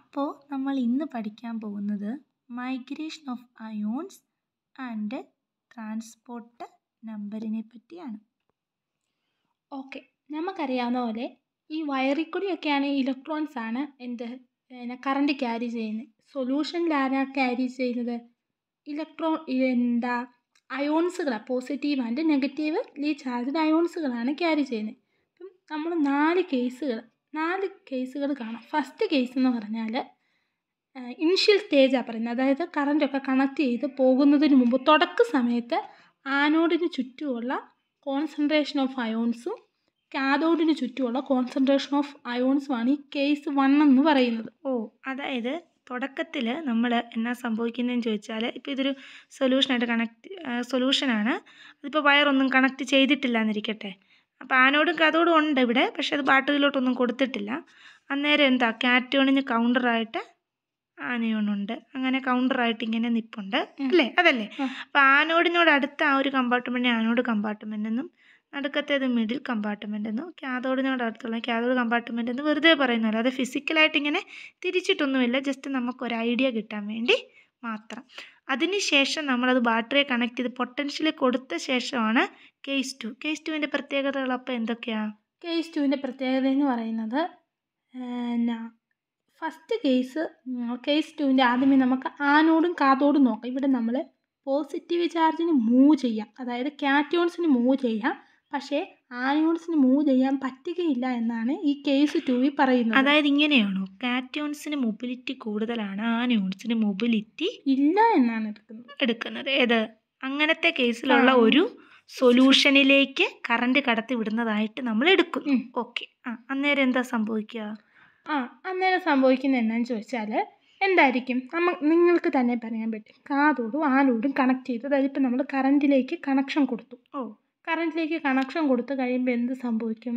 അപ്പോൾ നമ്മൾ ഇന്ന് പഠിക്കാൻ പോകുന്നത് migration of ions and transport നമ്പറിനെ പറ്റിയാണ് ഓക്കെ നമുക്കറിയാവുന്ന പോലെ ഈ വയറിൽ കൂടിയൊക്കെയാണ് ഇലക്ട്രോൺസ് ആണ് എന്ത് പിന്നെ കറണ്ട് ക്യാരി ചെയ്യുന്നത് സൊല്യൂഷനിൽ ആരാ ക്യാരി ചെയ്യുന്നത് ഇലക്ട്രോൺ എന്താ അയോൺസുകളാണ് പോസിറ്റീവ് ആൻഡ് നെഗറ്റീവ്ലി ചാർജ്ഡ് അയോൺസുകളാണ് ക്യാരി ചെയ്യുന്നത് അപ്പം നമ്മൾ നാല് കേസുകൾ നാല് കേസുകൾ കാണാം ഫസ്റ്റ് കേസ് എന്ന് പറഞ്ഞാൽ ഇനിഷ്യൽ സ്റ്റേജാണ് പറയുന്നത് അതായത് കറണ്ടൊക്കെ കണക്ട് ചെയ്ത് പോകുന്നതിന് മുമ്പ് തുടക്ക സമയത്ത് ആനോഡിന് ചുറ്റുമുള്ള കോൺസെൻട്രേഷൻ ഓഫ് അയോൺസും കാഥോഡിന് ചുറ്റുമുള്ള കോൺസെൻട്രേഷൻ ഓഫ് അയോൺസുമാണ് ഈ കേസ് വൺ എന്ന് പറയുന്നത് ഓ അതായത് തുടക്കത്തിൽ നമ്മൾ എന്നാ സംഭവിക്കുന്നതെന്ന് ചോദിച്ചാൽ ഇപ്പോൾ ഇതൊരു സൊല്യൂഷനായിട്ട് കണക്ട് സൊല്യൂഷനാണ് അതിപ്പോൾ വയറൊന്നും കണക്ട് ചെയ്തിട്ടില്ല എന്നിരിക്കട്ടെ അപ്പോൾ ആനോടും കാഥോടും ഉണ്ട് ഇവിടെ പക്ഷേ അത് ബാറ്ററിയിലോട്ടൊന്നും കൊടുത്തിട്ടില്ല അന്നേരം എന്താ കാറ്റോണിന് കൗണ്ടറായിട്ട് ആനയോണുണ്ട് അങ്ങനെ കൗണ്ടറായിട്ട് ഇങ്ങനെ നിപ്പുണ്ട് അല്ലേ അതല്ലേ ഉം. അപ്പോൾ ആനോടിനോട് അടുത്ത ആ ഒരു കമ്പാർട്ട്മെൻറ്റ് ആനോട് കമ്പാർട്ട്മെൻ്റ് എന്നും നടുക്കത്തേത് മിഡിൽ കമ്പാർട്ട്മെൻ്റ് എന്നും കാഥോഡിനോട് അടുത്തുള്ള കാഥോഡ് കമ്പാർട്ട്മെൻ്റ് എന്ന് വെറുതെ പറയുന്നല്ലോ അത് ഫിസിക്കലായിട്ട് ഇങ്ങനെ തിരിച്ചിട്ടൊന്നുമില്ല ജസ്റ്റ് നമുക്കൊരു ഐഡിയ കിട്ടാൻ വേണ്ടി മാത്രം അതിനുശേഷം നമ്മളത് ബാറ്ററിയെ കണക്ട് ചെയ്ത് പൊട്ടൻഷ്യൽ കൊടുത്ത ശേഷമാണ് കേസ് ടു കേസ് ടുവിൻ്റെ പ്രത്യേകതകൾ അപ്പോൾ എന്തൊക്കെയാണ് കേസ് ടുവിൻ്റെ പ്രത്യേകത എന്ന് പറയുന്നത് എന്നാ ഫസ്റ്റ് കേസ് കേസ് ടുവിൻ്റെ ആദ്യമേ നമുക്ക് ആനോടും കാഥോടും നോക്കാം ഇവിടെ നമ്മൾ പോസിറ്റീവ് ചാർജിന് മൂവ് ചെയ്യാം അതായത് കാറ്റോൺസിന് മൂവ് ചെയ്യാം പക്ഷേ ആയോൺസിന് മൂവ് ചെയ്യാൻ പറ്റുകയില്ല എന്നാണ് ഈ കേസ് ടുവിൽ പറയുന്നത് അതായത് ഇങ്ങനെയാണോ കാറ്റോൺസിന് മൊബിലിറ്റി കൂടുതലാണ് ആനയോൺസിന് മൊബിലിറ്റി ഇല്ല എന്നാണ് എടുക്കുന്നത് എടുക്കുന്നത് ഏത് അങ്ങനത്തെ കേസിലുള്ള ആ. ഒരു സൊല്യൂഷനിലേക്ക് കറണ്ട് കടത്തി വിടുന്നതായിട്ട് നമ്മൾ എടുക്കുന്നു ഉം. ഓക്കെ ആ അന്നേരം എന്താ സംഭവിക്കുക ആ അന്നേരം സംഭവിക്കുന്നത് എന്നാന്ന് ചോദിച്ചാൽ എന്തായിരിക്കും നമ്മ നിങ്ങൾക്ക് തന്നെ പറയാൻ പറ്റും കാതോടും ആനോടും കണക്ട് ചെയ്തു അതായത് ഇപ്പം നമ്മൾ കറണ്ടിലേക്ക് കണക്ഷൻ കൊടുത്തു ഓ കറണ്ടിലേക്ക് കണക്ഷൻ കൊടുത്തു കഴിയുമ്പോൾ എന്ത് സംഭവിക്കും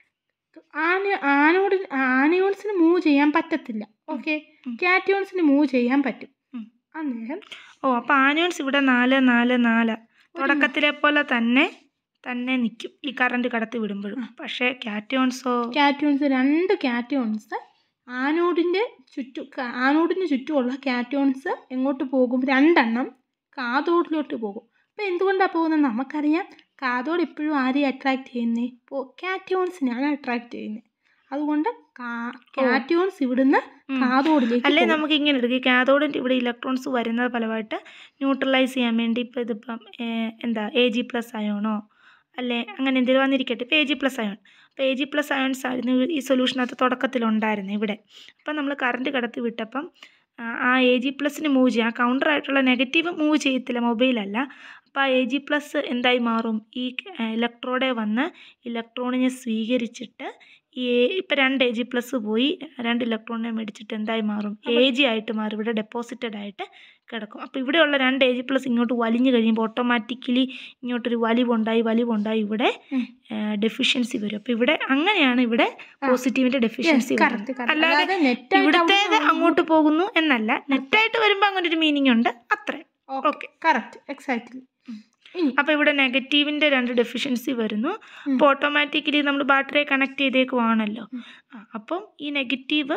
ആന ആനോട് ആനയോൺസിന് മൂവ് ചെയ്യാൻ പറ്റത്തില്ല ഓക്കെ ഉം. കാറ്റയോൺസിന് മൂവ് ചെയ്യാൻ പറ്റും ഉം. അന്നേരം ഓ അപ്പോൾ ആനയോൺസ് ഇവിടെ നാല് നാല് നാല് തുടക്കത്തിലെ പോലെ തന്നെ തന്നെ നിൽക്കും ഈ കറണ്ട് കടത്തി വിടുമ്പോഴും പക്ഷേ കാറ്റയോൺസോ കാറ്റയോൺസ് രണ്ട് കാറ്റയോൺസ് ആനോഡിൻ്റെ ചുറ്റും ക- ആനോഡിന് ചുറ്റുമുള്ള കാറ്റയോൺസ് എങ്ങോട്ട് പോകും രണ്ടെണ്ണം കാതോഡിലോട്ട് പോകും അപ്പോൾ എന്തുകൊണ്ടാണ് പോകുന്നത് നമുക്കറിയാം കാതോഡ് എപ്പോഴും ആരെയും അട്രാക്ട് ചെയ്യുന്നത് ഇപ്പോൾ കാറ്റയോൺസിനെയാണ് അട്രാക്ട് ചെയ്യുന്നത് അതുകൊണ്ട് കാറ്റയോൺസ് ഇവിടുന്ന് ഉം. കാതോഡിലേക്ക് അല്ലേ പോകും. നമുക്ക് ഇങ്ങനെ എടുക്കും കാഥോഡിൻ്റെ ഇവിടെ ഇലക്ട്രോൺസ് വരുന്നത് ഫലമായിട്ട് ന്യൂട്രലൈസ് ചെയ്യാൻ വേണ്ടി ഇപ്പോൾ ഇതിപ്പം ഏഹ്, എന്താ എ ജി പ്ലസ് അയോണോ അല്ലേ അങ്ങനെ എന്തെങ്കിലും വന്നിരിക്കട്ടെ ഇപ്പോൾ എ ജി പ്ലസ് അയോൺ അപ്പോൾ എ ജി പ്ലസ് അയോൺസ് ആയിരുന്നു ഈ സൊല്യൂഷനകത്ത് തുടക്കത്തിലുണ്ടായിരുന്നത് ഇവിടെ അപ്പം നമ്മൾ കറണ്ട് കടത്തി വിട്ടപ്പം ആ, ആ എ ജി പ്ലസിന് മൂവ് ചെയ്യാം കൗണ്ടർ ആയിട്ടുള്ള നെഗറ്റീവ് മൂവ് ചെയ്യത്തില്ല മൊബൈലല്ല അപ്പോൾ ആ എ ജി പ്ലസ് എന്തായി മാറും ഈ ഇലക്ട്രോഡെ വന്ന് ഇലക്ട്രോണിനെ സ്വീകരിച്ചിട്ട് ഈ ഇപ്പം രണ്ട് എ ജി പ്ലസ് പോയി രണ്ട് ഇലക്ട്രോണിനെ മേടിച്ചിട്ട് എന്തായി മാറും എ ജി ആയിട്ട് മാറും ഇവിടെ ഡെപ്പോസിറ്റഡ് ആയിട്ട് കിടക്കും അപ്പോൾ ഇവിടെയുള്ള രണ്ട് എ ജി പ്ലസ് ഇങ്ങോട്ട് വലിഞ്ഞു കഴിയുമ്പോൾ ഓട്ടോമാറ്റിക്കലി ഇങ്ങോട്ടൊരു വലിവുണ്ടായി വലിവുണ്ടായി ഇവിടെ ഉം. ഡെഫിഷ്യൻസി വരും അപ്പോൾ ഇവിടെ അങ്ങനെയാണ് ഇവിടെ പോസിറ്റീവിൻ്റെ ഡെഫിഷ്യൻസി Yes, correct, correct. അല്ലാതെ അല്ലാതെ net ആയിട്ട് ഇവിടുത്തേത് അവിടുന്ന് അങ്ങോട്ട് പോകുന്നു എന്നല്ല നെറ്റായിട്ട് വരുമ്പോൾ അങ്ങനെ ഒരു മീനിങ് ഉണ്ട് അത്രേ ഓക്കെ കറക്റ്റ് എക്സാക്ട്ലി ഇനി അപ്പോൾ ഇവിടെ നെഗറ്റീവിൻ്റെ രണ്ട് ഡെഫിഷ്യൻസി വരുന്നു ഉം. അപ്പോൾ ഓട്ടോമാറ്റിക്കലി നമ്മൾ ബാറ്ററിയെ കണക്ട് ചെയ്തേക്കുവാണല്ലോ ഉം. ആ, അപ്പം ഈ നെഗറ്റീവ്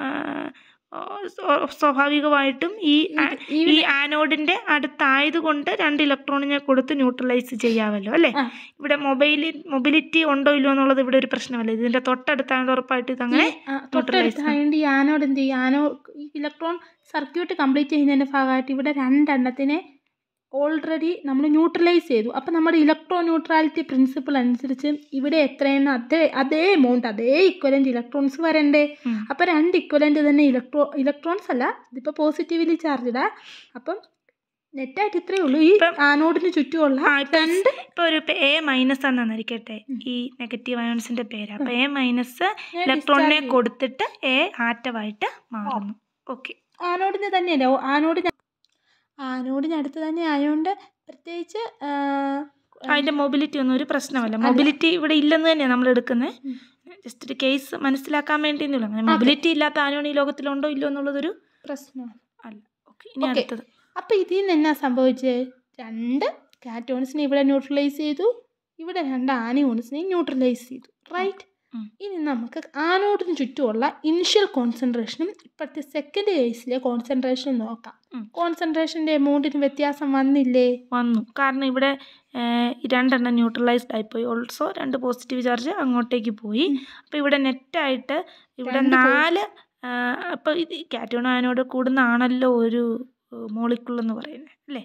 സ്വാഭാവികമായിട്ടും ഈ ആ- ഇത് ഈ ഇവിടെ ആനോഡിൻ്റെ അടുത്തായതുകൊണ്ട് രണ്ട് ഇലക്ട്രോണിനെ കൊടുത്ത് ന്യൂട്രലൈസ് ചെയ്യാമല്ലോ അല്ലേ ആ. ഇവിടെ മൊബൈലിൽ മൊബിലിറ്റി ഉണ്ടോ ഇല്ലയോ എന്നുള്ളത് ഇവിടെ ഒരു പ്രശ്നമല്ല ഇതിൻ്റെ തൊട്ടടുത്താണ് ഉറപ്പായിട്ട് ഇതങ്ങനെ ആ, തൊട്ടടുത്തായതുകൊണ്ട് ഈ ആനോട് എന്ത് ചെയ്യും ആനോ ഈ ഇലക്ട്രോൺ സർക്യൂട്ട് കംപ്ലീറ്റ് ചെയ്യുന്നതിൻ്റെ ഭാഗമായിട്ട് ഇവിടെ രണ്ടെണ്ണത്തിനെ ഓൾറെഡി നമ്മൾ ന്യൂട്രലൈസ് ചെയ്തു അപ്പം നമ്മുടെ ഇലക്ട്രോ ന്യൂട്രാലിറ്റി പ്രിൻസിപ്പിൾ അനുസരിച്ച് ഇവിടെ എത്രയെന്ന് അതേ അതേ എമൗണ്ട് അതേ ഇക്വലൻ്റ് ഇലക്ട്രോൺസ് വരണ്ടേ ഉം. അപ്പം രണ്ട് ഇക്വലൻ്റ് തന്നെ ഇലക്ട്രോ ഇലക്ട്രോൺസ് അല്ല ഇതിപ്പോൾ പോസിറ്റീവ്ലി ചാർജ്ഡാ അപ്പം നെറ്റായിട്ട് ഇത്രയേ ഉള്ളൂ ഈ ഇപ്പം- ആനോഡിന് ചുറ്റുമുള്ള ആ ഇപ്പം രണ്ട് ഇപ്പോൾ ഒരു എ മൈനസ് ആണെന്നിരിക്കട്ടെ ഈ നെഗറ്റീവ് അയോൺസിൻ്റെ പേര് അപ്പോൾ എ മൈനസ് ഇലക്ട്രോണിനെ discharge കൊടുത്തിട്ട് എ ആറ്റമായിട്ട് മാറുന്നു ഓക്കെ ആനോഡിന് തന്നെയല്ലേ ഓ, ആനോഡിന് ആനോഡിനടുത്ത് തന്നെ ആയതുകൊണ്ട് പ്രത്യേകിച്ച് ആ, അതിൻ്റെ മൊബിലിറ്റി ഒന്നും ഒരു പ്രശ്നമല്ല മൊബിലിറ്റി ഇവിടെ ഇല്ലെന്ന് തന്നെയാണ് നമ്മൾ എടുക്കുന്നത് ഉം. ജസ്റ്റ് ഒരു കേസ് മനസ്സിലാക്കാൻ വേണ്ടി അങ്ങനെ മൊബിലിറ്റി ഇല്ലാത്ത ആനോൺ ഈ ലോകത്തിലുണ്ടോ ഇല്ലയോ എന്നുള്ളതൊരു പ്രശ്നമാണ് അല്ല ഓക്കെ ഇനി Okay. അടുത്തത് അപ്പോൾ ഇതിൽ നിന്ന് എന്നാ സംഭവിച്ചത് രണ്ട് കാറ്റോൺസിനെ ഇവിടെ ന്യൂട്രലൈസ് ചെയ്തു ഇവിടെ രണ്ട് ആനിയോൺസിനെ ന്യൂട്രലൈസ് ചെയ്തു റൈറ്റ് ഉം. ഇനി നമുക്ക് ആനോഡിന് ചുറ്റുമുള്ള ഇനിഷ്യൽ കോൺസെൻട്രേഷനും ഇപ്പോഴത്തെ സെക്കൻഡ് കേസിലെ കോൺസെൻട്രേഷനും നോക്കാം ഉം. കോൺസെൻട്രേഷൻ്റെ എമൗണ്ടിന് വ്യത്യാസം വന്നില്ലേ വന്നു കാരണം ഇവിടെ ഏഹ്, രണ്ടെണ്ണം ന്യൂട്രലൈസ്ഡ് ആയിപ്പോയി ഓൾസോ രണ്ട് പോസിറ്റീവ് ചാർജ് അങ്ങോട്ടേക്ക് പോയി ഉം. അപ്പോൾ ഇവിടെ നെറ്റായിട്ട് ഇവിടെ രണ്ട് പോ- നാല് അപ്പോൾ ഇത് കാറ്റോൺ അയനോട് കൂടുന്നതാണല്ലോ ഒരു മോളിക്കുൾ എന്ന് പറയുന്നത് അല്ലേ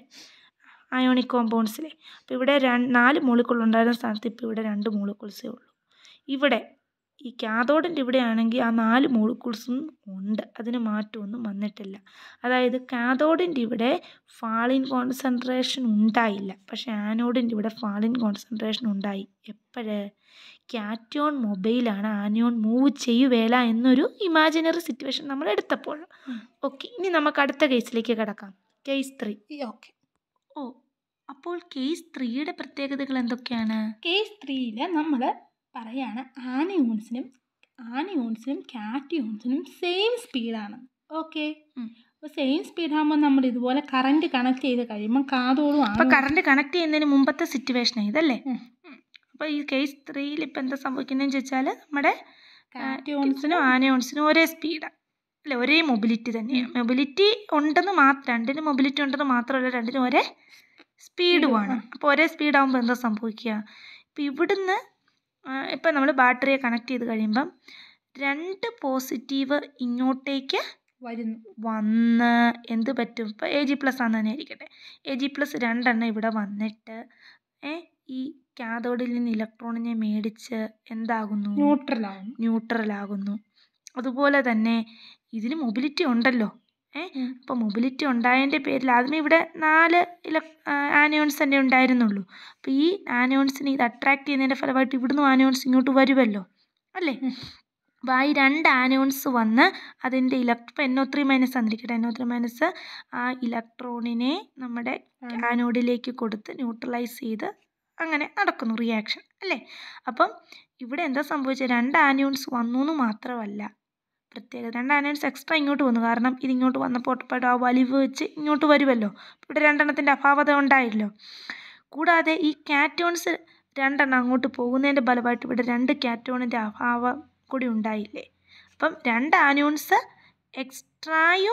അയോണിക് കോമ്പൗണ്ട്സിലെ അപ്പോൾ ഇവിടെ രണ്ട് നാല് മോളിക്കുൾ ഉണ്ടായിരുന്ന സ്ഥാനത്ത് ഇപ്പോൾ ഇവിടെ രണ്ട് മോളിക്കുൾസേ ഉള്ളൂ ഇവിടെ ഈ കാതോഡിൻ്റെ ഇവിടെ ആണെങ്കിൽ ആ നാല് മോളിക്കുൾസും ഉണ്ട് അതിന് മാറ്റമൊന്നും വന്നിട്ടില്ല അതായത് കാതോഡിൻ്റെ ഇവിടെ ഫാളിൻ കോൺസെൻട്രേഷൻ ഉണ്ടായില്ല പക്ഷേ ആനോഡിൻ്റെ ഇവിടെ ഫാളിൻ കോൺസെൻട്രേഷൻ ഉണ്ടായി എപ്പോഴ് കാറ്റോൺ മൊബൈലാണ് ആനിയോൺ മൂവ് ചെയ്യുവേല എന്നൊരു ഇമാജിനറി സിറ്റുവേഷൻ നമ്മൾ എടുത്തപ്പോൾ ഉം. ഓക്കെ ഇനി നമുക്ക് അടുത്ത കേസിലേക്ക് കിടക്കാം കേസ് ത്രീ ഓക്കെ ഓ അപ്പോൾ കേസ് ത്രീയുടെ പ്രത്യേകതകൾ എന്തൊക്കെയാണ് കേസ് ത്രീയിൽ നമ്മൾ പറയാണ് ആനയോൺസിനും ആനയോൺസിനും കാറ്റിയോൺസിനും സെയിം സ്പീഡാണ് ഓക്കെ ഉം. അപ്പോൾ സെയിം സ്പീഡാകുമ്പോൾ നമ്മൾ ഇതുപോലെ കറണ്ട് കണക്ട് ചെയ്ത് കഴിയുമ്പോൾ കാതോടും അപ്പോൾ ആനോടും കറണ്ട് കണക്ട് ചെയ്യുന്നതിന് മുമ്പത്തെ സിറ്റുവേഷൻ ഇതല്ലേ ഉം. അപ്പോൾ ഈ കേസ് ത്രീയിൽ ഇപ്പോൾ എന്താ സംഭവിക്കുന്നതെന്ന് ചോദിച്ചാൽ നമ്മുടെ കാറ്റിയോൺസിനും കാറ്റിയോൺസിനും ആനയോൺസിനും ഒരേ സ്പീഡാണ് അല്ല ഒരേ മൊബിലിറ്റി തന്നെയാണ് മൊബിലിറ്റി ഉണ്ടെന്ന് മാത്രം രണ്ടിനും മൊബിലിറ്റി ഉണ്ടെന്ന് മാത്രമല്ല രണ്ടിനും ഒരേ സ്പീഡുമാണ് ആ. അപ്പോൾ ഒരേ സ്പീഡാകുമ്പോൾ എന്താ സംഭവിക്കുക ഇപ്പോൾ ഇവിടുന്ന് ഇപ്പം നമ്മൾ ബാറ്ററിയെ കണക്ട് ചെയ്ത് കഴിയുമ്പം രണ്ട് പോസിറ്റീവ് ഇങ്ങോട്ടേക്ക് വരുന്നു വന്ന് എന്ത് പറ്റും ഇപ്പോൾ എ ജി പ്ലസ് ആണെന്ന് തന്നെ ഇരിക്കട്ടെ എ ജി പ്ലസ് രണ്ടെണ്ണം ഇവിടെ വന്നിട്ട് ഏ ഈ കാതോഡിൽ നിന്ന് ഇലക്ട്രോണിനെ മേടിച്ച് എന്താകുന്നു ന്യൂട്രലാവും ന്യൂട്രൽ ആകുന്നു അതുപോലെ തന്നെ ഇതിന് മൊബിലിറ്റി ഉണ്ടല്ലോ ഏ ഉം. അപ്പോൾ മൊബിലിറ്റി ഉണ്ടായതിൻ്റെ പേരിൽ ആദ്യമേ ഇവിടെ നാല് ഇല ആനിയോൺസ് തന്നെ ഉണ്ടായിരുന്നുള്ളൂ അപ്പോൾ ഈ ആനിയോൺസിനെ ഇത് അട്രാക്ട് ചെയ്യുന്നതിൻ്റെ ഫലമായിട്ട് ഇവിടുന്ന് ആനിയോൺസ് ഇങ്ങോട്ട് വരുമല്ലോ അല്ലേ ഉം. അപ്പോൾ ആ ഈ രണ്ട് ആനിയോൺസ് വന്ന് അതിൻ്റെ ഇലക്ട്രോ ഇപ്പോൾ എൻ ഒ ത്രീ മൈനസ് തന്നിരിക്കട്ടെ എൻ ഒ ത്രീ മൈനസ് ആ ഇലക്ട്രോണിനെ നമ്മുടെ ആണ്. ആനോഡിലേക്ക് കൊടുത്ത് ന്യൂട്രലൈസ് ചെയ്ത് അങ്ങനെ നടക്കുന്നു റിയാക്ഷൻ അല്ലേ അപ്പം ഇവിടെ എന്താ സംഭവിച്ചത് രണ്ട് ആനിയോൺസ് വന്നു എന്ന് മാത്രമല്ല പ്രത്യേകത രണ്ട് ആനിയോൺസ് എക്സ്ട്രാ ഇങ്ങോട്ട് വന്നു കാരണം ഇതിങ്ങോട്ട് വന്നപ്പോൾ ഉറപ്പായിട്ടും ആ വലിവ് വെച്ച് ഇങ്ങോട്ട് വരുമല്ലോ ഇവിടെ രണ്ടെണ്ണത്തിൻ്റെ അഭാവത ഉണ്ടായല്ലോ കൂടാതെ ഈ കാറ്റോൺസ് രണ്ടെണ്ണം അങ്ങോട്ട് പോകുന്നതിൻ്റെ ഫലമായിട്ട് ഇവിടെ രണ്ട് കാറ്റോണിൻ്റെ അഭാവം കൂടി ഉണ്ടായില്ലേ അപ്പം രണ്ട് ആനിയോൺസ് എക്സ്ട്രായും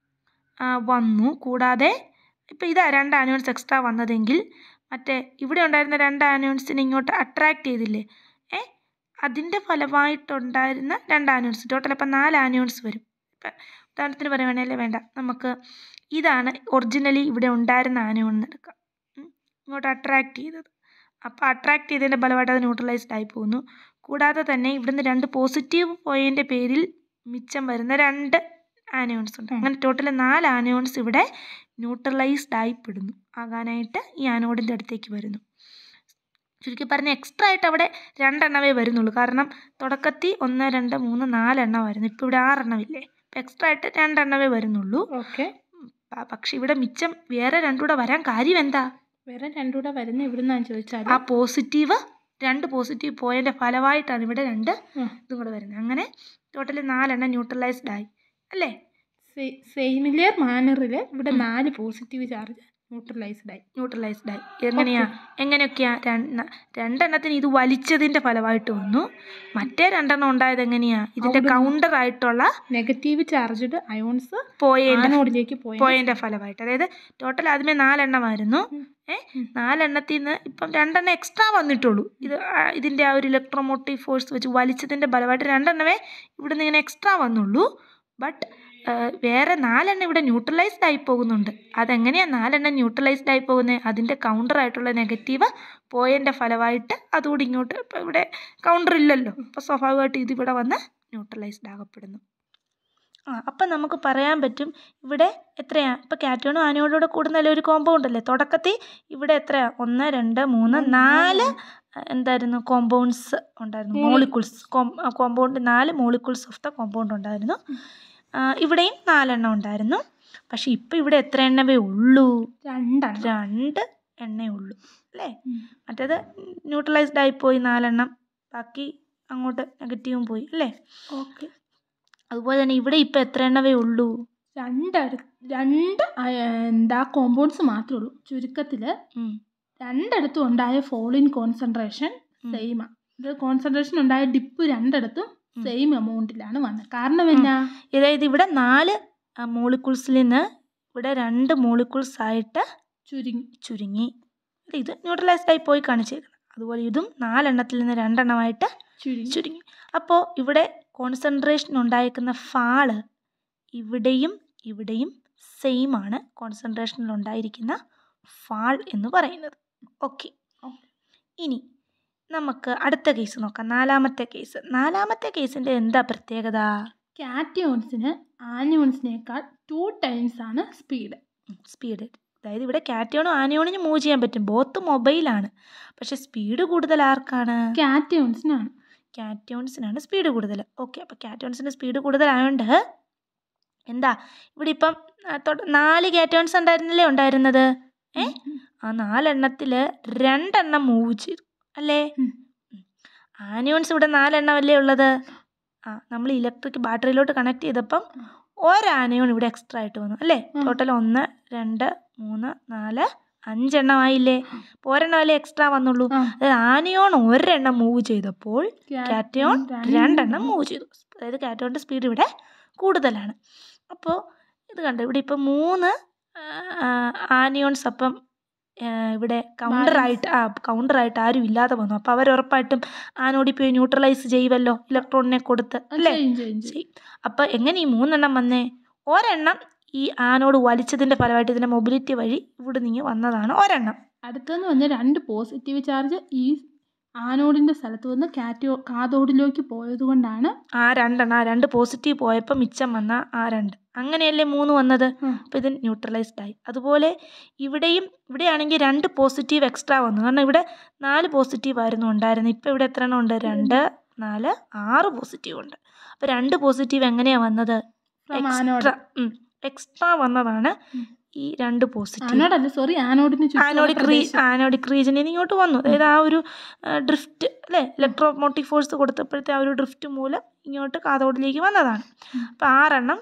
ആ, വന്നു കൂടാതെ ഇപ്പം ഇതാ രണ്ട് ആനിയോൺസ് എക്സ്ട്രാ വന്നതെങ്കിൽ മറ്റേ ഇവിടെ ഉണ്ടായിരുന്ന രണ്ട് ആനിയോൺസിനെ ഇങ്ങോട്ട് അട്രാക്റ്റ് ചെയ്തില്ലേ ഏ അതിൻ്റെ ഫലമായിട്ടുണ്ടായിരുന്ന രണ്ട് ആനിയോൺസ് ടോട്ടൽ അപ്പം നാല് ആനിയോൺസ് വരും ഇപ്പം ഉദാഹരണത്തിന് പറയുവാണെങ്കിൽ വേണ്ട നമുക്ക് ഇതാണ് ഒറിജിനലി ഇവിടെ ഉണ്ടായിരുന്ന ആനിയോൺ എന്ന് എടുക്കാം ഉം. ഇങ്ങോട്ട് അട്രാക്റ്റ് ചെയ്തത് അപ്പോൾ അട്രാക്റ്റ് ചെയ്തതിൻ്റെ ഫലമായിട്ട് അത് ന്യൂട്രലൈസ്ഡ് ആയി പോകുന്നു കൂടാതെ തന്നെ ഇവിടുന്ന് രണ്ട് പോസിറ്റീവ് പോയതിൻ്റെ പേരിൽ മിച്ചം വരുന്ന രണ്ട് ആനിയോൺസ് ഉണ്ട് ഉം. അങ്ങനെ ടോട്ടൽ നാല് ആനിയോൺസ് ഇവിടെ ന്യൂട്രലൈസ്ഡ് ആയി പെടുന്നു ആകാനായിട്ട് ഈ ആനോഡിൻ്റെ അടുത്തേക്ക് വരുന്നു ചുരുക്കി പറഞ്ഞ എക്സ്ട്രാ ആയിട്ട് അവിടെ രണ്ടെണ്ണമേ വരുന്നുള്ളൂ കാരണം തുടക്കത്തിൽ ഒന്ന് രണ്ട് മൂന്ന് നാലെണ്ണമായിരുന്നു ഇപ്പോൾ ഇവിടെ ആറെണ്ണമില്ലേ അപ്പോൾ എക്സ്ട്രാ ആയിട്ട് രണ്ടെണ്ണമേ വരുന്നുള്ളൂ ഓക്കെ പ- പക്ഷെ ഇവിടെ മിച്ചം വേറെ രണ്ടുകൂടെ വരാൻ കാര്യം എന്താ വേറെ രണ്ടുകൂടെ വരുന്ന എവിടുന്നാന്ന് ചോദിച്ചാൽ ആ പോസിറ്റീവ് രണ്ട് പോസിറ്റീവ് പോയതിൻ്റെ ഫലമായിട്ടാണ് ഇവിടെ രണ്ട് ഉം. ഇതും കൂടെ വരുന്നത് അങ്ങനെ ടോട്ടലി നാലെണ്ണം ന്യൂട്രലൈസ്ഡ് ആയി അല്ലേ സെയിമിലിയർ മാനറിൽ ഇവിടെ നാല് പോസിറ്റീവ് ചാർജ് ന്യൂട്രലൈസ്ഡ് ആയി ന്യൂട്രലൈസ്ഡ് ആയി എങ്ങനെയാ എങ്ങനെയൊക്കെയാ രണ്ട് രണ്ടെണ്ണത്തിന് ഇത് വലിച്ചതിൻ്റെ ഫലമായിട്ട് വന്നു മറ്റേ രണ്ടെണ്ണം ഉണ്ടായത് എങ്ങനെയാ ഇതിൻ്റെ അവിടുന്ന് കൗണ്ടർ ആയിട്ടുള്ള നെഗറ്റീവ് ചാർജ്ഡ് അയോൺസ് പോയതിൻ്റെ ആനോഡിലേക്ക് പോയി പോയതിൻ്റെ ഫലമായിട്ട് അതായത് ടോട്ടൽ ആദ്യമേ നാലെണ്ണമായിരുന്നു ഉം. ഏ ഉം. നാലെണ്ണത്തിൽ നിന്ന് ഇപ്പം രണ്ടെണ്ണം എക്സ്ട്രാ വന്നിട്ടുള്ളൂ ഇത് ആ- ഇതിൻ്റെ ആ ഒരു ഇലക്ട്രോമോട്ടീവ് ഫോഴ്സ് വെച്ച് വലിച്ചതിൻ്റെ ഫലമായിട്ട് രണ്ടെണ്ണമേ ഇവിടുന്ന് ഇങ്ങനെ എക്സ്ട്രാ വന്നുള്ളൂ ബട്ട് വേറെ നാലെണ്ണം ഇവിടെ ന്യൂട്രലൈസ്ഡ് ആയി പോകുന്നുണ്ട് അതെങ്ങനെയാണ് നാലെണ്ണം ന്യൂട്രലൈസ്ഡ് ആയി പോകുന്നത് അതിൻ്റെ കൗണ്ടർ ആയിട്ടുള്ള നെഗറ്റീവ് പോയതിൻ്റെ ഫലമായിട്ട് അതുകൂടി ഇങ്ങോട്ട് ഇപ്പം ഇവിടെ കൗണ്ടർ ഇല്ലല്ലോ അപ്പോൾ സ്വാഭാവികമായിട്ട് ഇതിവിടെ വന്ന് ന്യൂട്രലൈസ്ഡ് ആകപ്പെടുന്നു ആ അപ്പം നമുക്ക് പറയാൻ പറ്റും ഇവിടെ എത്രയാ ഇപ്പം കാറ്റോണും ആനയോടുകൂടെ കൂടുന്നല്ലേ ഒരു കോമ്പൗണ്ട് അല്ലേ തുടക്കത്തിൽ ഇവിടെ എത്രയാ ഒന്ന് രണ്ട് മൂന്ന് നാല് എന്തായിരുന്നു കോമ്പൗണ്ട്സ് ഉണ്ടായിരുന്നു മോളി- മോളിക്കുൾസ് കോമ്പൗണ്ട് നാല് മോളിക്കുൾസ് ഓഫ് ദ കോമ്പൗണ്ട് ഉണ്ടായിരുന്നു ആ, ഇവിടെയും നാലെണ്ണം ഉണ്ടായിരുന്നു പക്ഷെ ഇപ്പം ഇവിടെ എത്ര എണ്ണമേ ഉള്ളൂ രണ്ടെണ്ണം രണ്ട് എണ്ണേ ഉള്ളൂ അല്ലേ ഉം. മറ്റേത് ന്യൂട്രലൈസ്ഡ് ആയിപ്പോയി നാലെണ്ണം ബാക്കി അങ്ങോട്ട് നെഗറ്റീവും പോയി അല്ലേ ഓക്കെ അതുപോലെ തന്നെ ഇവിടെ ഇപ്പം എത്ര എണ്ണമേ ഉള്ളൂ രണ്ടട രണ്ട് അയ- എന്താ കോമ്പൗണ്ട്സ് മാത്രമേ ഉള്ളൂ ചുരുക്കത്തിൽ ഉം. രണ്ടിടത്തും ഉണ്ടായ ഫോളിൻ കോൺസെൻട്രേഷൻ ഉം. സെയിമാണ് ഇത് കോൺസെൻട്രേഷൻ ഉണ്ടായ ഡിപ്പ് രണ്ടിടത്തും ഉം. സെയിം എമൗണ്ടിലാണ് വന്നത് കാരണം എന്നാ അതായത് ഇവിടെ നാല് മോളിക്യൂൾസിൽ നിന്ന് ഇവിടെ രണ്ട് മോളിക്യൂൾസ് ആയിട്ട് ചുരുങ്ങി ചുരുങ്ങി ഇത് ന്യൂട്രലൈസ്ഡ് ആയി പോയി കാണിച്ചേക്കുന്നത് അതുപോലെ ഇതും നാലെണ്ണത്തിൽ നിന്ന് രണ്ടെണ്ണമായിട്ട് ചുരുങ്ങി ചുരുങ്ങി അപ്പോൾ ഇവിടെ കോൺസെൻട്രേഷൻ ഉണ്ടായേക്കുന്ന ഫാള് ഇവിടെയും ഇവിടെയും സെയിം ആണ് കോൺസെൻട്രേഷനിൽ ഉണ്ടായിരിക്കുന്ന ഫാൾ എന്ന് പറയുന്നത് ഓക്കെ ഇനി നമുക്ക് അടുത്ത കേസ് നോക്കാം നാലാമത്തെ കേസ് നാലാമത്തെ കേസിൻ്റെ എന്താ പ്രത്യേകത കാറ്റിയോൺസിന് ആനിയോൺസിനേക്കാൾ ടു ടൈംസ് ആണ് സ്പീഡ് സ്പീഡ് അതായത് ഇവിടെ കാറ്റയോണും ആനയോണിനും മൂവ് ചെയ്യാൻ പറ്റും ബോത്ത് മൊബൈലാണ് പക്ഷെ സ്പീഡ് കൂടുതൽ ആർക്കാണ് കാറ്റിയോൺസിനാണ് കാറ്റയോൺസിനാണ് സ്പീഡ് കൂടുതൽ ഓക്കെ അപ്പോൾ കാറ്റയോൺസിന് സ്പീഡ് കൂടുതലായതുകൊണ്ട് എന്താ ഇവിടെ ഇപ്പം ആ, തൊട്ട് നാല് കാറ്റയോൺസ് ഉണ്ടായിരുന്നില്ലേ ഉണ്ടായിരുന്നത് ഏ ആ നാലെണ്ണത്തിൽ രണ്ടെണ്ണം മൂവ് ചെയ്തു അല്ലേ ഉം. ആനിയോൺസ് ഇവിടെ നാലെണ്ണമല്ലേ ഉള്ളത് ആ നമ്മൾ ഇലക്ട്രിക് ബാറ്ററിയിലോട്ട് കണക്ട് ചെയ്തപ്പം ഒരാനയോൺ ഇവിടെ എക്സ്ട്രാ ആയിട്ട് വന്നു അല്ലേ ഉം. ടോട്ടൽ ഒന്ന് രണ്ട് മൂന്ന് നാല് അഞ്ചെണ്ണമായില്ലേ അപ്പോൾ ഒരെണ്ണമല്ലേ എക്സ്ട്രാ വന്നുള്ളൂ ആ. അതായത് ആനയോൺ ഒരെണ്ണം മൂവ് ചെയ്തപ്പോൾ കാറ്റയോൺ രണ്ടെണ്ണം മൂവ് ചെയ്തു അതായത് കാറ്റയോണിൻ്റെ സ്പീഡ് ഇവിടെ കൂടുതലാണ് അപ്പോൾ ഇത് കണ്ടോ ഇവിടെ ഇപ്പോൾ മൂന്ന് ആനിയോൺസ് അപ്പം ആ, ഇവിടെ കൗണ്ടറായിട്ട് ആ കൗണ്ടറായിട്ട് ആരും ഇല്ലാതെ വന്നു അപ്പോൾ അവർ ഉറപ്പായിട്ടും ആനോടി പോയി ന്യൂട്രലൈസ് ചെയ്യുമല്ലോ ഇലക്ട്രോണിനെ കൊടുത്ത് അല്ലേ ചെയ്യും അപ്പോൾ എങ്ങനെ ഈ മൂന്നെണ്ണം വന്നേ ഒരെണ്ണം ഈ ആനോട് വലിച്ചതിൻ്റെ ഫലമായിട്ട് ഇതിൻ്റെ മൊബിലിറ്റി വഴി ഇവിടെ നിന്ന് വന്നതാണ് ഒരെണ്ണം അടുത്തെന്ന് പറഞ്ഞ രണ്ട് പോസിറ്റീവ് ചാർജ് ഈ ആനോഡിന്റെ സ്ഥലത്ത് വന്ന് കാറ്റോ കാതോഡിലേക്ക് പോയത് കൊണ്ടാണ് ആ രണ്ടെണ്ണം ആ രണ്ട് പോസിറ്റീവ് പോയപ്പോൾ മിച്ചം വന്ന ആ രണ്ട് അങ്ങനെയല്ലേ മൂന്ന് വന്നത് ഉം. അപ്പോൾ ഇത് ന്യൂട്രലൈസ്ഡ് ആയി അതുപോലെ ഇവിടെയും ഇവിടെയാണെങ്കിൽ രണ്ട് പോസിറ്റീവ് എക്സ്ട്രാ വന്നു കാരണം ഇവിടെ നാല് പോസിറ്റീവ് ആയിരുന്നു ഉണ്ടായിരുന്നത് ഇപ്പോൾ ഇവിടെ എത്ര എണ്ണം ഉണ്ട് രണ്ട് നാല് ആറ് പോസിറ്റീവ് ഉണ്ട് അപ്പോൾ രണ്ട് പോസിറ്റീവ് എങ്ങനെയാണ് വന്നത് From ആനോഡ് എക്സ്ട്രാ എക്സ്ട്രാ വന്നതാണ് ഉം. ഈ രണ്ട് പോസിറ്റീവ് ആനോഡല്ല സോറി ആനോഡിന് ആനോഡിക് റീ ആനോഡിക് റീജിയനിൽ നിന്ന് ഇങ്ങോട്ട് വന്നു അതായത് ആ ഒരു ഡ്രിഫ്റ്റ് അല്ലേ ഇലക്ട്രോമോട്ടീവ് ഫോഴ്സ് കൊടുത്തപ്പോഴത്തെ ആ ഒരു ഡ്രിഫ്റ്റ് മൂലം ഇങ്ങോട്ട് കാതോടിലേക്ക് വന്നതാണ് ഉം. അപ്പോൾ ആറെണ്ണം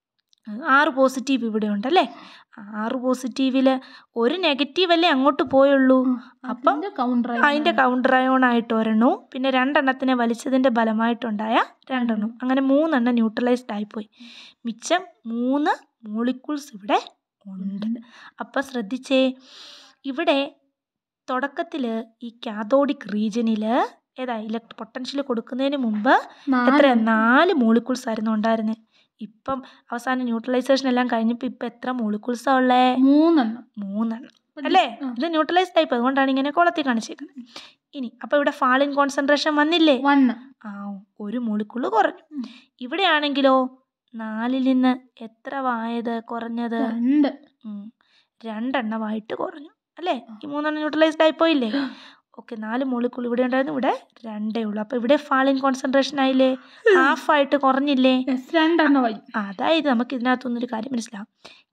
ആ, ആറ് പോസിറ്റീവ് ഇവിടെ ഉണ്ട് അല്ലേ ആറ് പോസിറ്റീവിൽ ഒരു നെഗറ്റീവ് അല്ലേ അങ്ങോട്ട് പോയുള്ളൂ അപ്പം കൗണ്ടർ അതിൻ്റെ കൗണ്ടർ അയോൺ ആയിട്ട് ഒരെണ്ണവും പിന്നെ രണ്ടെണ്ണത്തിനെ വലിച്ചതിൻ്റെ ഫലമായിട്ടുണ്ടായ രണ്ടെണ്ണം അങ്ങനെ മൂന്നെണ്ണം ന്യൂട്രലൈസ്ഡ് ആയിപ്പോയി മിച്ചം മൂന്ന് മോളിക്യൂൾസ് ഇവിടെ ഉണ്ട് അപ്പം ശ്രദ്ധിച്ചേ ഇവിടെ തുടക്കത്തിൽ ഈ കാതോഡിക് റീജിയനിൽ ഏതാ ഇലക്ട്ര പൊട്ടൻഷ്യൽ കൊടുക്കുന്നതിന് മുമ്പ് എത്ര നാല് മോളിക്യൂൾസ് ആയിരുന്നു ഉണ്ടായിരുന്നത് ഇപ്പം അവസാനം ന്യൂട്രലൈസേഷൻ എല്ലാം കഴിഞ്ഞപ്പോൾ ഇപ്പം എത്ര മോളിക്യൂൾസാണ് ഉള്ളേ മൂന്നെണ്ണം മൂന്നെണ്ണം അല്ലേ ആ. ഇത് ന്യൂട്രലൈസ്ഡ് ആയിപ്പോൾ അതുകൊണ്ടാണ് ഇങ്ങനെ കുളത്തിൽ കാണിച്ചേക്കുന്നത് ഇനി അപ്പോൾ ഇവിടെ ഫാളിൻ കോൺസെൻട്രേഷൻ വന്നില്ലേ വണ്ണ് ആ ഒരു മോളിക്യൂള് കുറഞ്ഞു ഉം. ഇവിടെയാണെങ്കിലോ നാലിൽ നിന്ന് എത്ര ആയത് കുറഞ്ഞത് രണ്ട് ഉം. രണ്ടെണ്ണമായിട്ട് കുറഞ്ഞു അല്ലേ ഈ മൂന്നെണ്ണം ന്യൂട്രലൈസ്ഡ് ആയി പോയില്ലേ ഓക്കെ നാല് മോളിക്കൂൾ ഇവിടെ ഉണ്ടായിരുന്നു ഇവിടെ രണ്ടേ ഉള്ളൂ അപ്പോൾ ഇവിടെ ഫാളിൻ കോൺസെൻട്രേഷൻ ആയില്ലേ ഹാഫ് ആയിട്ട് കുറഞ്ഞില്ലേ എസ് രണ്ടെണ്ണമായി അതായത് നമുക്ക് ഇതിനകത്തുനിന്നൊരു കാര്യം മനസ്സിലാവും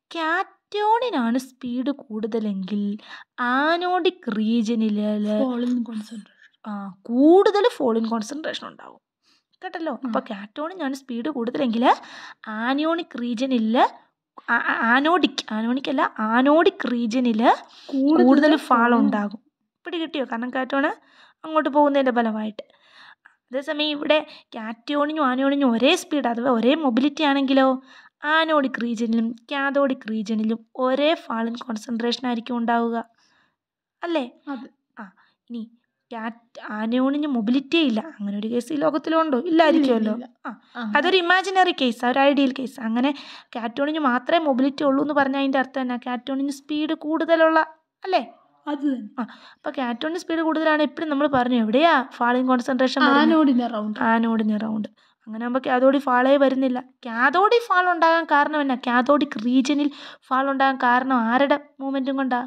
കാറ്റോണിനാണ് സ്പീഡ് കൂടുതലെങ്കിൽ ആനോഡിക് റീജിയനിൽ ഫോളിങ് കോൺസെൻട്രേഷൻ കൂടുതൽ ഫോളിൻ കോൺസെൻട്രേഷൻ ഉണ്ടാവും കേട്ടല്ലോ അപ്പോൾ കാറ്റോണിനാണ് സ്പീഡ് കൂടുതലെങ്കിൽ ആനിയോണിക് റീജിയനിൽ ആനോഡിക് ആനോണിക് അല്ല ആനോഡിക് റീജിയനിൽ കൂടുതൽ ഫാൾ ഉണ്ടാകും പിടി കിട്ടിയോ കാരണം കാറ്റോണ് അങ്ങോട്ട് പോകുന്നതിൻ്റെ ഫലമായിട്ട് അതേസമയം ഇവിടെ കാറ്റോണിനും ആനോണിനും ഒരേ സ്പീഡ് അഥവാ ഒരേ മൊബിലിറ്റി ആണെങ്കിലോ ആനോഡിക് റീജിയനിലും കാതോഡിക് റീജിയനിലും ഒരേ ഫാളിൻ കോൺസെൻട്രേഷൻ ആയിരിക്കും ഉണ്ടാവുക അല്ലേ അതെ. ആ ഇനി കാറ്റ് ആനോണിന് മൊബിലിറ്റിയേ ഇല്ല അങ്ങനെ ഒരു കേസ് ഈ ലോകത്തിലുണ്ടോ ഇല്ലായിരിക്കുമല്ലോ ആ അതൊരു ഇമാജിനറി കേസ് ഒരു ഐഡിയൽ കേസ് അങ്ങനെ കാറ്റോണിന് മാത്രമേ മൊബിലിറ്റി ഉള്ളൂ എന്ന് പറഞ്ഞാൽ അതിൻ്റെ അർത്ഥം എന്നാ കാറ്റോണിന് സ്പീഡ് കൂടുതലുള്ള അല്ലേ അത് തന്നെ അപ്പോൾ കാറ്റോണിന് സ്പീഡ് കൂടുതലാണ് എപ്പോഴും നമ്മൾ പറഞ്ഞു എവിടെയാ ഫാളിങ് കോൺസെൻട്രേഷൻ ആനോഡിന്റെ റൗണ്ട് ആനോഡിന് റൗണ്ട് അങ്ങനെ ആകുമ്പോൾ കാതോഡി ഫാളേ വരുന്നില്ല കാതോഡി ഫാൾ ഉണ്ടാകാൻ കാരണം എന്നാ കാതോഡിക് റീജിയനിൽ ഫാൾ ഉണ്ടാകാൻ കാരണം ആരുടെ മൂവ്മെൻറ്റും കൊണ്ടാ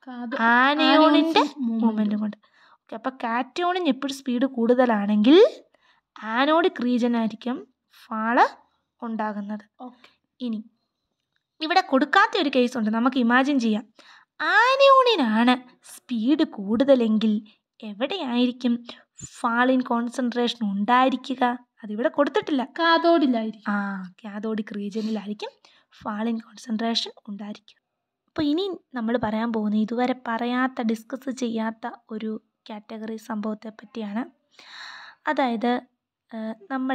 ആനയോണിൻ്റെ മൂവ്മെൻറ്റും കൊണ്ട് ഓക്കെ അപ്പോൾ കാറ്റോണിന് എപ്പോഴും സ്പീഡ് കൂടുതലാണെങ്കിൽ ആനോഡിക് റീജിയൻ ആയിരിക്കും ഫാള് ഉണ്ടാകുന്നത് ഓക്കെ ഇനി ഇവിടെ കൊടുക്കാത്ത ഒരു കേസുണ്ട് നമുക്ക് ഇമാജിൻ ചെയ്യാം ആനയോണിനാണ് സ്പീഡ് കൂടുതലെങ്കിൽ എവിടെയായിരിക്കും ഫാളിൻ കോൺസെൻട്രേഷൻ ഉണ്ടായിരിക്കുക അതിവിടെ കൊടുത്തിട്ടില്ല കാതോഡിലായിരിക്കും ആ കാതോഡിക് റീജിയനിലായിരിക്കും ഫാളിൻ കോൺസെൻട്രേഷൻ ഉണ്ടായിരിക്കുക അപ്പോൾ ഇനി നമ്മൾ പറയാൻ പോകുന്നത് ഇതുവരെ പറയാത്ത ഡിസ്കസ് ചെയ്യാത്ത ഒരു കാറ്റഗറി സംഭവത്തെ പറ്റിയാണ് അതായത് നമ്മൾ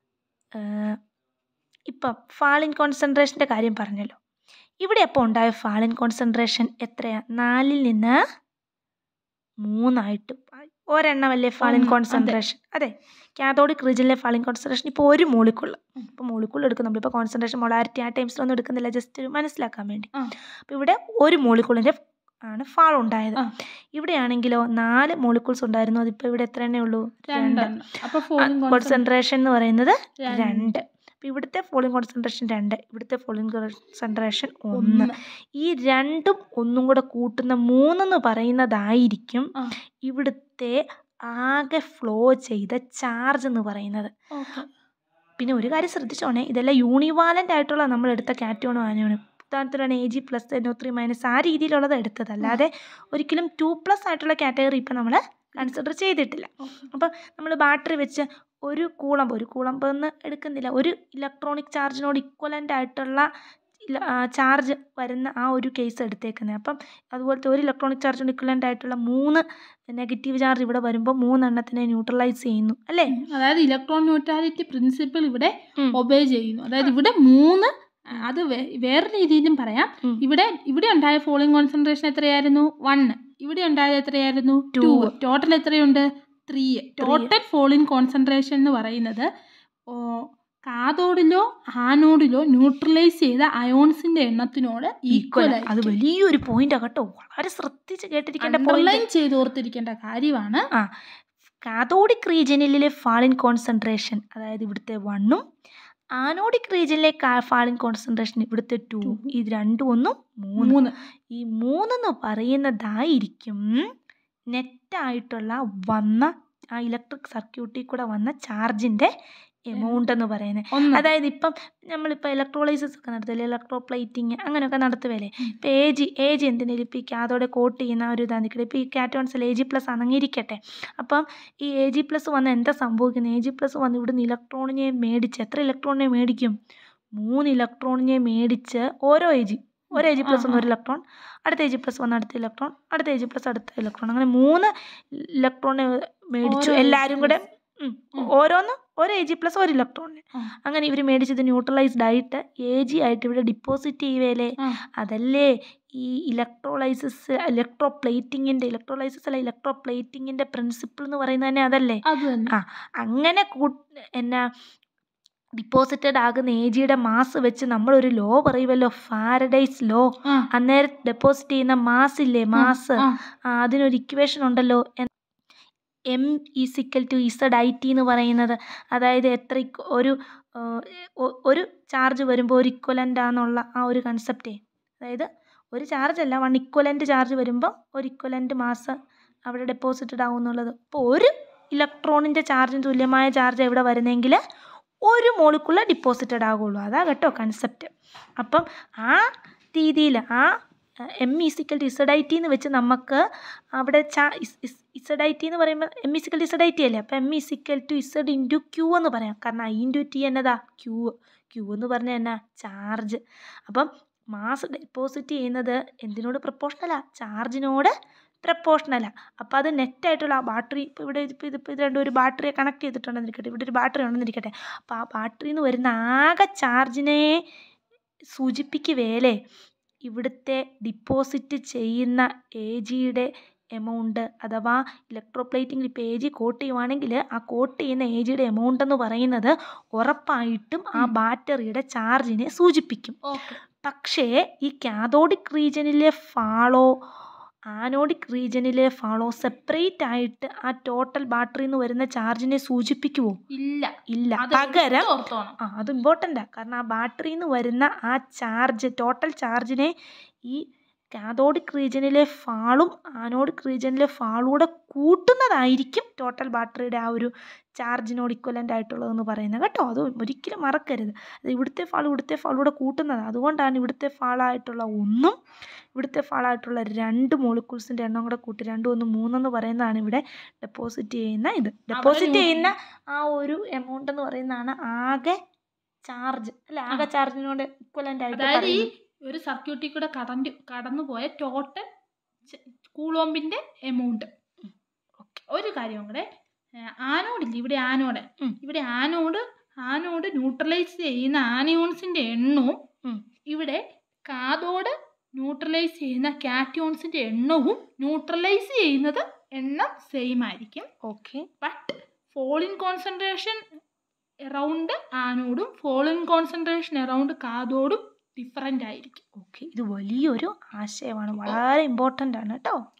ഇപ്പം ഫാളിൻ കോൺസെൻട്രേഷൻ്റെ കാര്യം പറഞ്ഞല്ലോ ഇവിടെ അപ്പോൾ ഉണ്ടായ ഫാളിൻ കോൺസെൻട്രേഷൻ എത്രയാണ് നാലിൽ നിന്ന് മൂന്നായിട്ട് ഒരെണ്ണമല്ലേ ഫാളിൻ ഒന്ന്, അതെ. കോൺസെൻട്രേഷൻ അതെ കാഥോഡിക് റീജിയനിലെ ഫാളിൻ കോൺസെൻട്രേഷൻ ഇപ്പോൾ ഒരു മോളിക്കുള്ള് ഉം. ഇപ്പോൾ മോളിക്കുൾ എടുക്കും നമ്മളിപ്പോൾ കോൺസെൻട്രേഷൻ മൊളാരിറ്റി ആ ടൈംസിലൊന്നും എടുക്കുന്നില്ല ജസ്റ്റ് മനസ്സിലാക്കാൻ വേണ്ടി ആ. അപ്പോൾ ഇവിടെ ഒരു മോളിക്കുളിൻ്റെ ആണ് ഫാൾ ഉണ്ടായത് ആ. ഇവിടെയാണെങ്കിലോ നാല് മോളിക്യൂൾസ് ഉണ്ടായിരുന്നു അതിപ്പോൾ ഇവിടെ എത്ര എണ്ണേ ഉള്ളൂ രണ്ട് രണ്ടെണ്ണം അപ്പോൾ ഫോളിൻ കോൺസെൻട്രേഷൻ എന്ന് പറയുന്നത് രണ്ട്. രണ്ട് അപ്പോൾ ഇവിടുത്തെ ഫോളിൻ കോൺസെൻട്രേഷൻ രണ്ട് ഇവിടുത്തെ ഫോളിൻ കോൺസെൻട്രേഷൻ ഒന്ന് ഒന്ന് ഈ രണ്ടും ഒന്നും കൂടെ കൂട്ടുന്ന മൂന്നെന്ന് പറയുന്നതായിരിക്കും ആ. ഇവിടുത്തെ ആകെ ഫ്ലോ ചെയ്ത ചാർജ് എന്ന് പറയുന്നത് ഓക്കെ പിന്നെ ഒരു കാര്യം ശ്രദ്ധിച്ചോണേ ഇതെല്ലാം യൂണിവാലൻ്റ് ആയിട്ടുള്ള നമ്മൾ എടുത്ത കാറ്റോണും ആനോണും ഉദാഹരണത്തിനാണ് A G plus N O three minus ആ രീതിയിലുള്ളത് എടുത്തത് അല്ലാതെ ഒരിക്കലും ടു പ്ലസ് ആയിട്ടുള്ള കാറ്റഗറി ഇപ്പം നമ്മൾ കൺസിഡർ ചെയ്തിട്ടില്ല അപ്പം നമ്മൾ ബാറ്ററി വെച്ച് ഒരു കൂളമ്പ് ഒരു കൂളമ്പ് എന്ന് എടുക്കുന്നില്ല ഒരു ഇലക്ട്രോണിക് ചാർജിനോട് ഇക്വലൻ്റ് ആയിട്ടുള്ള ചാർജ് വരുന്ന ആ ഒരു കേസ് എടുത്തേക്കുന്നത് അപ്പം അതുപോലത്തെ ഒരു ഇലക്ട്രോണിക് ചാർജിനോട് ഇക്വലൻ്റ് ആയിട്ടുള്ള മൂന്ന് നെഗറ്റീവ് ചാർജ് ഇവിടെ വരുമ്പോൾ മൂന്നെണ്ണത്തിനെ ന്യൂട്രലൈസ് ചെയ്യുന്നു അല്ലേ അതായത് ഇലക്ട്രോൺ ന്യൂട്രാലിറ്റി പ്രിൻസിപ്പിൾ ഇവിടെ ഉം. ഒബേ ചെയ്യുന്നു അതായത് ഇവിടെ മൂന്ന് അത് വേ- വേറെ രീതിയിലും പറയാം ഉം. ഇവിടെ ഇവിടെ ഉണ്ടായ ഫോളിംഗ് കോൺസെൻട്രേഷൻ എത്രയായിരുന്നു വണ്ണ് ഇവിടെ ഉണ്ടായത് എത്രയായിരുന്നു Two. ടു ടോട്ടൽ എത്രയുണ്ട് ത്രീ ടോട്ടൽ ഫോളിംഗ് കോൺസെൻട്രേഷൻ എന്ന് പറയുന്നത് ഓ, കാഥോഡിലോ ആനോഡിലോ ന്യൂട്രലൈസ് ചെയ്ത അയോൺസിന്റെ എണ്ണത്തിനോട് ഈക്വൽ ഈക്വൽ അത് വലിയൊരു പോയിന്റ് കേട്ടോ വളരെ ശ്രദ്ധിച്ച് കേട്ടിരിക്കേണ്ട പോയിന്റ് അണ്ടർലൈൻ ചെയ്ത് ഓർത്തിരിക്കേണ്ട കാര്യമാണ് ആ കാഥോഡിക് റീജിയനിലെ ഫാളിൻ കോൺസെൻട്രേഷൻ അതായത് ഇവിടുത്തെ വണ്ണും ആനോഡിക് റീജിയനിലെ ഫാളിൻ കോൺസെൻട്രേഷൻ ഇവിടുത്തെ ടു Two. ഇത് രണ്ടും ഒന്നും മൂന്ന് മൂന്ന് ഈ മൂന്നെന്ന് പറയുന്നതായിരിക്കും നെറ്റായിട്ടുള്ള വന്ന ആ ഇലക്ട്രിക് സർക്യൂട്ടിൽ കൂടെ വന്ന ചാർജിൻ്റെ എമൗണ്ട് എന്ന് പറയുന്നത് ഒന്ന് അതായത് ഇപ്പം നമ്മളിപ്പോൾ ഇലക്ട്രോളൈസിസ് ഒക്കെ നടത്തില്ലേ ഇലക്ട്രോ പ്ലേറ്റിങ് അങ്ങനെയൊക്കെ നടത്തുവല്ലേ ഉം. ഇപ്പോൾ എ ജി എ ജി എന്തിനേലും ഇപ്പോൾ ഈ കാതോടെ കോട്ട് ചെയ്യുന്ന ആ ഒരു ഇതാണ് നിൽക്കട്ടെ ഇപ്പോൾ ഈ കാറ്റോൺസിൽ എ ജി പ്ലസ് ആണെന്നിരിക്കട്ടെ അപ്പം ഈ എ ജി പ്ലസ് വന്ന് എന്താ സംഭവിക്കുന്നത് എ ജി പ്ലസ് വന്ന് ഇവിടുന്ന് ഇലക്ട്രോണിനെ മേടിച്ച് എത്ര ഇലക്ട്രോണിനെ മേടിക്കും മൂന്ന് ഇലക്ട്രോണിനെ മേടിച്ച് ഓരോ എ ജി ഒരു എ ജി പ്ലസ് വന്ന ഒരു ഇലക്ട്രോൺ അടുത്ത എ ജി പ്ലസ് വന്ന അടുത്ത ഇലക്ട്രോൺ അടുത്ത എ ജി പ്ലസ് അടുത്ത ഇലക്ട്രോൺ അങ്ങനെ മൂന്ന് ഇലക്ട്രോണിനെ മേടിച്ചു ഓരോ AG എല്ലാവരും കൂടെ ഉം, ഉം. ഓരോന്ന് ഒരു എ ജി പ്ലസ് ഒരു ഇലക്ട്രോണിന് ആ. അങ്ങനെ ഇവർ മേടിച്ചത് ന്യൂട്രലൈസ്ഡ് ആയിട്ട് എ ജി ആയിട്ട് ഇവിടെ ഡിപ്പോസിറ്റ് ചെയ്യുവേലേ ആ. അതല്ലേ ഈ ഇലക്ട്രോലൈസിസ് ഇലക്ട്രോ പ്ലേറ്റിങ്ങിൻ്റെ ഇലക്ട്രോലൈസിസ് അല്ല ഇലക്ട്രോ പ്ലേറ്റിങ്ങിൻ്റെ പ്രിൻസിപ്പിൾ എന്ന് പറയുന്നത് തന്നെ അതല്ലേ അത് തന്നെ ആ അങ്ങനെ കൂ എന്നാ ഡിപ്പോസിറ്റഡ് ആകുന്ന എ ജിയുടെ മാസ് വെച്ച് നമ്മളൊരു ലോ പറയുമല്ലോ ഫാരഡൈസ് ലോ ആ. അന്നേരം ഡെപ്പോസിറ്റ് ചെയ്യുന്ന മാസ് ഇല്ലേ മാസ് ആ. ആ, അതിനൊരു ഇക്വേഷൻ ഉണ്ടല്ലോ M is equal to Z I T എന്ന് പറയുന്നത് അതായത് എത്ര ഇക്വ- ഒരു ആ, ഒ- ഒരു ചാർജ് വരുമ്പോൾ ഒരു ഇക്വലൻ്റ് ആണെന്നുള്ള ആ ഒരു കൺസെപ്റ്റേ അതായത് ഒരു ചാർജ് അല്ല വൺ ഇക്വലൻ്റ് ചാർജ് വരുമ്പോൾ ഒരു ഇക്വലൻ്റ് മാസ് അവിടെ ഡെപ്പോസിറ്റഡ് ആവും എന്നുള്ളത് അപ്പോൾ ഒരു ഇലക്ട്രോണിൻ്റെ ചാർജിന് തുല്യമായ ചാർജ് എവിടെ വരുന്നെങ്കിൽ ഒരു മോളിക്കുള്ള ഡിപ്പോസിറ്റഡ് ആകുള്ളൂ അതാ കേട്ടോ കൺസെപ്റ്റ് അപ്പം ആ രീതിയിൽ ആ M is equal to Z I T എന്ന് വെച്ച് നമുക്ക് അവിടെ ചാ ഇസഡ് ഐ ടി എന്ന് പറയുമ്പോൾ M is equal to Z I T അല്ലേ അപ്പം M is equal to Z into Q എന്ന് പറയാം കാരണം ഐ ഇൻറ്റു ടി എന്നതാ ക്യൂ ക്യൂ എന്ന് പറഞ്ഞാൽ എന്നാ ചാർജ് അപ്പം മാസ് ഡെപ്പോസിറ്റ് ചെയ്യുന്നത് എന്തിനോട് പ്രപ്പോർഷണലാ ചാർജിനോട് പ്രപ്പോർഷണലാ അപ്പോൾ അത് നെറ്റായിട്ടുള്ള ആ ബാറ്ററി ഇപ്പോൾ ഇവിടെ ഇപ്പോൾ ഇതിപ്പോൾ ഇത് രണ്ടും ഒരു ബാറ്ററിയെ കണക്ട് ചെയ്തിട്ടുണ്ടെന്നിരിക്കട്ടെ ഇവിടെ ഒരു ബാറ്ററി ഉണ്ടെന്നിരിക്കട്ടെ അപ്പോൾ ആ ബാറ്ററിയിൽ നിന്ന് വരുന്ന ആകെ ചാർജിനെ സൂചിപ്പിക്കുവേലേ ഇവിടുത്തെ ഡിപ്പോസിറ്റ് ചെയ്യുന്ന എ ജിയുടെ എമൗണ്ട് അഥവാ ഇലക്ട്രോപ്ലേറ്റിംഗിൽ ഇപ്പോൾ എ ജി കോട്ട് ചെയ്യുവാണെങ്കിൽ ആ കോട്ട് ചെയ്യുന്ന എ ജിയുടെ എമൗണ്ട് എന്ന് പറയുന്നത് ഉറപ്പായിട്ടും ആ ഉം. ബാറ്ററിയുടെ ചാർജിനെ സൂചിപ്പിക്കും ഓക്കെ പക്ഷേ ഈ കാഥോഡിക് റീജിയനിലെ ഫാളോ ആനോഡിക് റീജിയനിലെ ഫാളോ സെപ്പറേറ്റ് ആയിട്ട് ആ ടോട്ടൽ ബാറ്ററിയിൽ നിന്ന് വരുന്ന ചാർജിനെ സൂചിപ്പിക്കുമോ ഇല്ല ഇല്ല അത് പകരം എടുത്ത് ഓർത്തോണം ആ അത് ഇമ്പോർട്ടൻ്റാണ് കാരണം ആ ബാറ്ററിയിൽ നിന്ന് വരുന്ന ആ ചാർജ് ടോട്ടൽ ചാർജിനെ ഈ കാഥോഡിക് റീജിയനിലെ ഫാളും ആനോഡിക് റീജിയനിലെ ഫാളൂടെ കൂട്ടുന്നതായിരിക്കും ടോട്ടൽ ബാറ്ററിയുടെ ആ ഒരു ചാർജിനോട് ഇക്വലൻ്റ് ആയിട്ടുള്ളതെന്ന് പറയുന്നത് കേട്ടോ അത് ഒരിക്കലും മറക്കരുത് അത് ഇവിടുത്തെ ഫാൾ ഇവിടുത്തെ ഫാളൂടെ കൂട്ടുന്നതാണ് അതുകൊണ്ടാണ് ഇവിടുത്തെ ഫാളായിട്ടുള്ള ഒന്നും ഇവിടുത്തെ ഫാളായിട്ടുള്ള രണ്ട് മോളിക്യൂൾസിൻ്റെ എണ്ണം കൂടെ കൂട്ടി രണ്ടും ഒന്ന് മൂന്നെന്ന് പറയുന്നതാണ് ഇവിടെ ഡെപ്പോസിറ്റ് ചെയ്യുന്ന ഇത് ഡെപ്പോസിറ്റ് ന്യൂട്രൽ- ചെയ്യുന്ന ആ ഒരു എമൗണ്ട് എന്ന് പറയുന്നതാണ് ആകെ ചാർജ് അല്ലെ ആകെ ചാർജിനോട് ഇക്വലൻ്റ് ആയിട്ട് അതായത് ഈ പറയുന്നത്. ഒരു സർക്യൂട്ടിൽ കൂടെ കടന്നു കടന്നുപോയ ടോട്ടൽ കൂളോമ്പിന്റെ എമൗണ്ട് ഉം. ഒരു കാര്യം കൂടെ ആനോഡില്ലേ ഇവിടെ ആനോഡ് ഉം. ഇവിടെ ആനോഡ് ആനോഡ് ന്യൂട്രലൈസ് ചെയ്യുന്ന ആനയോൺസിൻ്റെ എണ്ണവും ഉം. ഇവിടെ കാതോട് ന്യൂട്രലൈസ് ചെയ്യുന്ന കാറ്റയോൺസിൻ്റെ എണ്ണവും ന്യൂട്രലൈസ് ചെയ്യുന്നത് എണ്ണം സെയിം ആയിരിക്കും okay but falling concentration around ആനോഡും ഫോളിൻ കോൺസെൻട്രേഷൻ എറൗണ്ട് കാതോടും ഡിഫറൻ്റ് ആയിരിക്കും ഓക്കെ ഇത് വലിയൊരു ആശയമാണ് വളരെ ഇമ്പോർട്ടൻ്റ് ആണ് കേട്ടോ